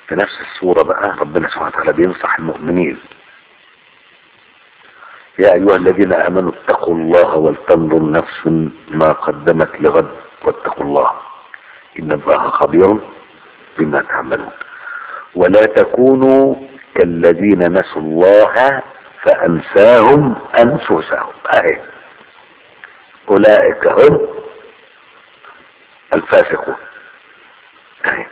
في نفس الصورة بقى ربنا سبحانه وتعالى بينصح المؤمنين يا أيها الذين آمنوا اتقوا الله ولتنظر نفس ما قدمت لغد واتقوا الله إن الله خبير بما تعملون ولا تكونوا كالذين نسوا الله فأنساهم أنفسهم أهي أولئك هم الفاسقون أهي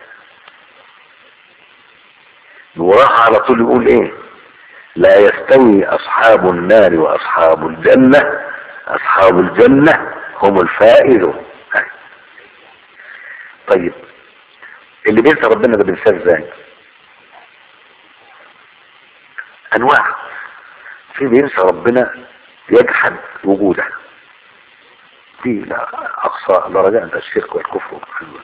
وراح على طول يقول ايه لا يستوي اصحاب النار واصحاب الجنة اصحاب الجنة هم الفائزون طيب اللي بينسى ربنا ده بينساه ازاي انواع في بينسى ربنا يجحد وجوده في لا اقصى درجات الشرك والكفر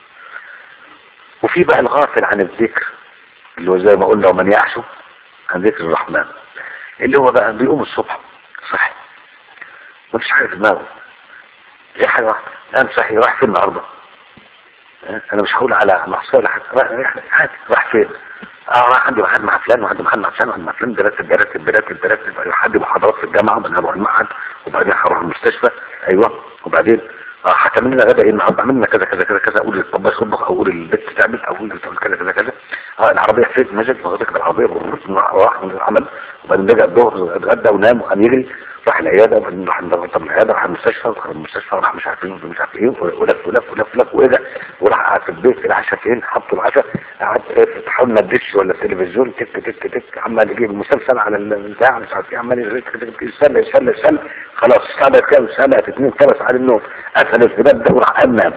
وفي بقى الغافل عن الذكر اللي هو زي ما قلنا ومن يعشو عن ذكر الرحمن اللي هو بقى بيقوم الصبح صحي ما فيش حاجه في دماغه ايه حاجه واحده انا صحي راح فين النهارده انا مش هقول على معصيه ولا حاجه راح عادي راح فين اه راح عندي ميعاد مع فلان وعندي ميعاد مع فلان وعندي مع فلان برتب برتب برتب برتب عندي محاضرات في الجامعه وبعدين هروح المعهد وبعدين هروح المستشفى ايوه وبعدين اه هتعمل لنا غدا ايه النهارده اعمل لنا كذا كذا كذا كذا اقول للطباخ يطبخ اقول للبت تعمل اقول تعمل كذا كذا كذا اه العربيه فين نزلت واخدك العربيه راح من العمل وبعدين رجع الظهر اتغدى ونام وقام يجري راح العياده وبعدين راح طب العياده راح المستشفى راح المستشفى راح مش عارف ايه مش عارف ايه ولف ولف ولف ولف وايه ده وراح قعد في البيت العشاء فين حطوا العشاء قعد فتحوا لنا الدش ولا التلفزيون تك تك تك عمال يجيب المسلسل على البتاع مش عارف ايه عمال يستنى يستنى يستنى خلاص الساعه كام سنه اثنين خلص على النوم قفل الباب ده وراح قام نام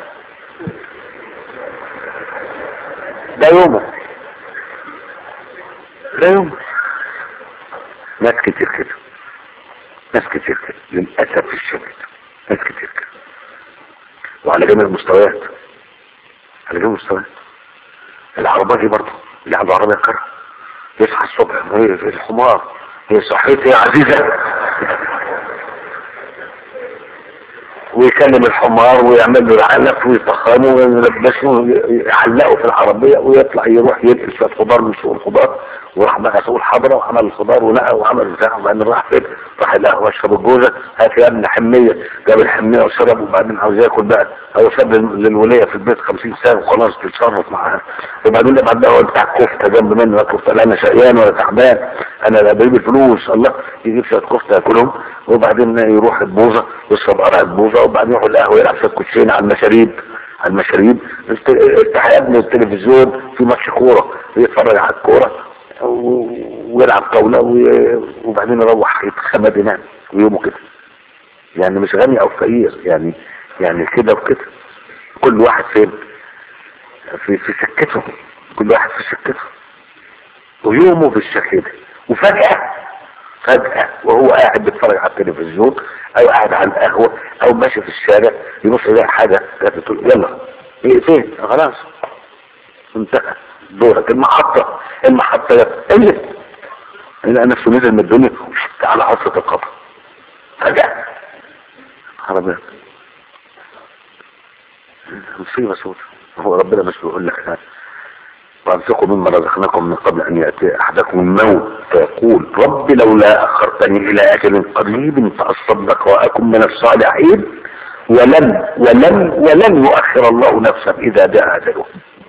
ده يومه ده يومه ناس كتير كده ناس كتير كده للأسف الشديد ناس كتير كده وعلى جميع المستويات على جميع المستويات العربية دي برضه اللي عنده عربية كره يصحى الصبح هي الحمار هي صحيتي يا عزيزة ويكلم الحمار ويعمل له العلف ويطخمه ويلبسه ويعلقه في العربية ويطلع يروح ينقل شوية خضار من سوق الخضار وراح بقى سوق الحضرة وعمل الخضار ونقى وعمل بتاع وبعدين راح فين راح القهوة اشرب الجوزة هات يا ابن حمية جاب الحمية وشرب وبعدين عاوز ياكل بقى هو ساب للولية في البيت 50 سنة وخلاص تتصرف معاها وبعدين بعد ده هو بتاع كفتة جنب منه ياكل لا انا شقيان ولا تعبان انا لا بجيب الفلوس الله يجيب شوية كفتة ياكلهم وبعدين يروح البوظة يشرب قرع البوظة وبعدين يروح القهوة يلعب في الكوتشين على المشاريب على المشاريب افتح يا ابني التلفزيون في ماتش كورة يتفرج على الكورة ويلعب طاولة وبعدين يروح يتخمد ينام ويومه كده يعني مش غني او فقير يعني يعني كده وكده كل واحد فين في في سكته كل واحد في سكته ويومه بالشكل ده وفجأة فجأة وهو قاعد بيتفرج على التلفزيون او قاعد على القهوة او ماشي في الشارع يبص يلاقي حاجة تقول يلا ايه فين خلاص انتهى دورك المحطة المحطة قلت لقى نفسه نزل من الدنيا على حصة القبر فجأة عربية مصيبة سودة هو ربنا مش بيقول لك هذا وانفقوا مما رزقناكم من قبل ان ياتي احدكم الموت فيقول رب لولا اخرتني الى اجل قريب فاصدق واكن من الصالحين ولن ولن ولن يؤخر الله نفسا اذا جاء اجله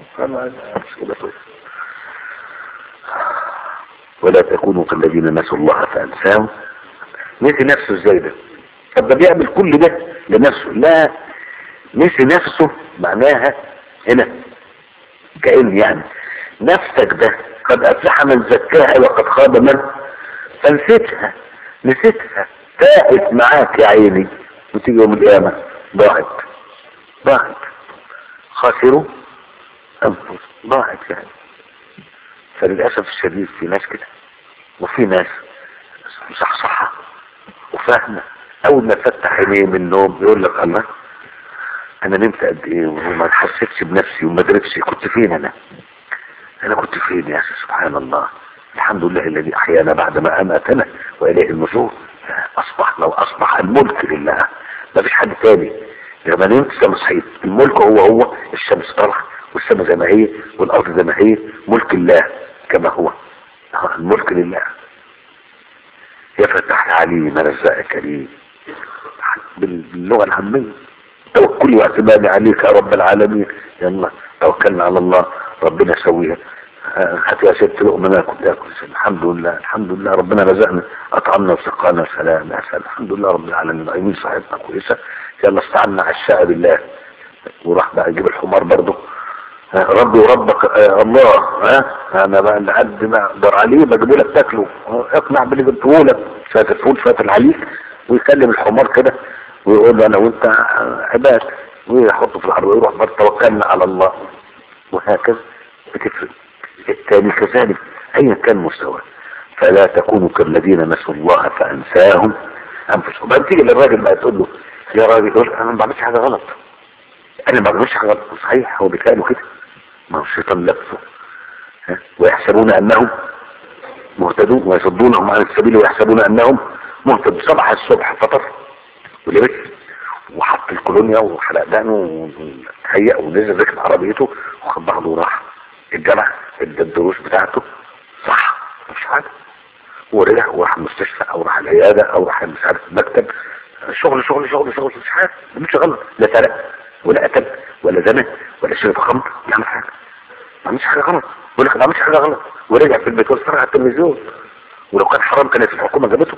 ولا تكونوا كالذين نسوا الله فانساهم نسي نفسه ازاي ده طب ده بيعمل كل ده لنفسه لا نسي نفسه معناها هنا كأن يعني نفسك ده قد أفلح من زكاها وقد خاب من فنسيتها نسيتها تاهت معاك يا عيني وتيجي يوم القيامة ضاعت ضاعت خاسروا أنفس ضاعت يعني فللأسف الشديد في ناس كده وفي ناس مصحصحة وفاهمة أول ما فتح عينيه من النوم يقول لك الله أنا نمت قد إيه وما حسيتش بنفسي وما دركش كنت فين أنا أنا كنت فين يا أخي سبحان الله الحمد لله الذي أحيانا بعدما أماتنا وإليه النشور أصبحنا وأصبح الملك لله ما فيش حد تاني لما نمت كما صحيت الملك هو هو الشمس طالعة والسماء زي ما هي والارض زي ما هي ملك الله كما هو الملك لله يا فتح عليم رزاق كريم باللغة العامية توكلي واعتمادي عليك يا رب العالمين يلا توكلنا على الله ربنا يسويها هات يا ست لقمة ناكل تاكل الحمد لله الحمد لله ربنا رزقنا اطعمنا وسقانا سلام يا سلام الحمد لله رب العالمين ايمين صحتنا كويسة يلا استعنا على الشقة بالله وراح بقى يجيب الحمار برضه ربي وربك آه الله ها انا بقى اللي قد ما اقدر عليه بجيبه لك تاكله اقنع باللي جبته لك فات الفول فات العليك ويكلم الحمار كده ويقول له انا وانت عباد ويحطه في العربية ويروح برضه توكلنا على الله وهكذا بتفرق الثاني كذلك ايا كان مستواه فلا تكونوا كالذين نسوا الله فانساهم انفسهم بعد تيجي للراجل بقى تقول له يا راجل يقول انا ما بعملش حاجه غلط انا ما بعملش حاجه غلط صحيح هو بيتقالوا كده ما هو الشيطان لبسه ها؟ ويحسبون انهم مهتدون ويصدونهم عن السبيل ويحسبون انهم مهتدون صبح الصبح فطر ولبس وحط الكولونيا وحلق دقنه وهيأ ونزل ركب عربيته وخد بعضه وراح الجامع ادى الدروس بتاعته صح مش حاجه ورجع وراح المستشفى او راح العياده او راح مش عارف المكتب شغل شغل شغل شغل مش حاجه مش غلط لا سرق ولا قتل ولا زنى ولا شرب خمر ما عملش حاجه ما عملش حاجه غلط يقول لك ما عملش حاجه غلط ورجع في البيت واتفرج على التلفزيون ولو كان حرام كانت الحكومه جابته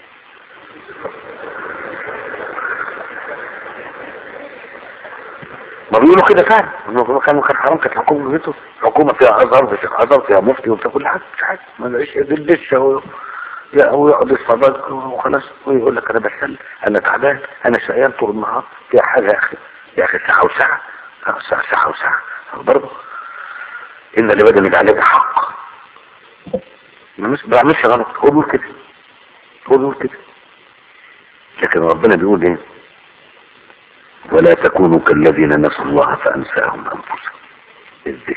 ما بيقولوا كده فعلا انه كان كان حرام كانت الحكومه جابته الحكومه فيها ازهر فيها ازهر فيها مفتي وفيها كل حاجه مش حاجه ما لقيش يدلش هو لا هو يقعد يتفرج وخلاص ويقول لك انا بسال انا تعبان انا شقيان طول النهار فيها حاجه يا اخي يا اخي ساعه وساعه ساعه ساعه وساعه برضه ان لبدنك عليك حق ما مش بعملش غلط هو بيقول كده هو بيقول كده لكن ربنا بيقول ايه ولا تكونوا كالذين نسوا الله فانساهم انفسهم الذكر